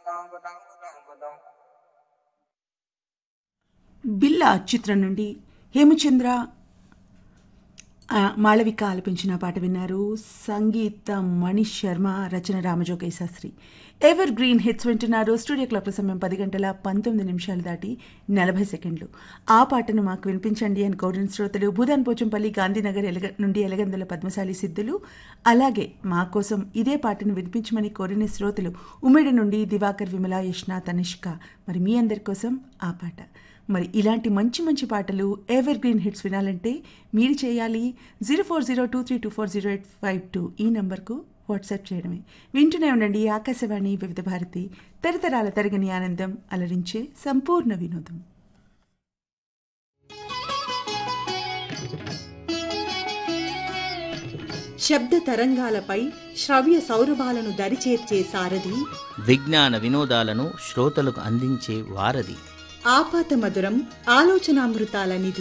బిల్లా చిత్రం నుండి హేమచంద్ర ఆ, మాళవిక ఆలపించిన పాట విన్నారు సంగీతం మణిష్ శర్మ రచన Ramajogayya Sastry evergreen hits వింటున్నారు స్టూడియో క్లాక్ల సమయం పది గంటల పంతొమ్మిది నిమిషాలు దాటి నలభై సెకండ్లు ఆ పాటను మాకు వినిపించండి అని కోరిన శ్రోతలు భూదాన్ పోచంపల్లి గాంధీనగర్ ఎలగ నుండి ఎలగందుల పద్మశాలి సిద్ధులు అలాగే మా కోసం ఇదే పాటను వినిపించమని కోరిన శ్రోతలు ఉమ్మడి నుండి దివాకర్ విమల యష్ణ తనిష్క మరి మీ అందరి కోసం ఆ పాట మరి ఇలాంటి మంచి మంచి పాటలు ఎవర్ గ్రీన్ హిట్స్ వినాలంటే మీరు చేయాలి zero four zero two three two four zero eight five two ఈ నంబర్కు వాట్సాప్ చేయడమే వింటూనే ఉండండి ఆకాశవాణి వివిధ భారతి తరతరాల తరగని ఆనందం అలరించే సంపూర్ణ వినోదం శబ్ద తరంగాలపై శ్రవ్య సౌరభాలను దరిచేర్చే సారథి విజ్ఞాన వినోదాలను శ్రోతలకు అందించే వారధి ఆపాత మధురం ఆలోచనామృతాల నిధి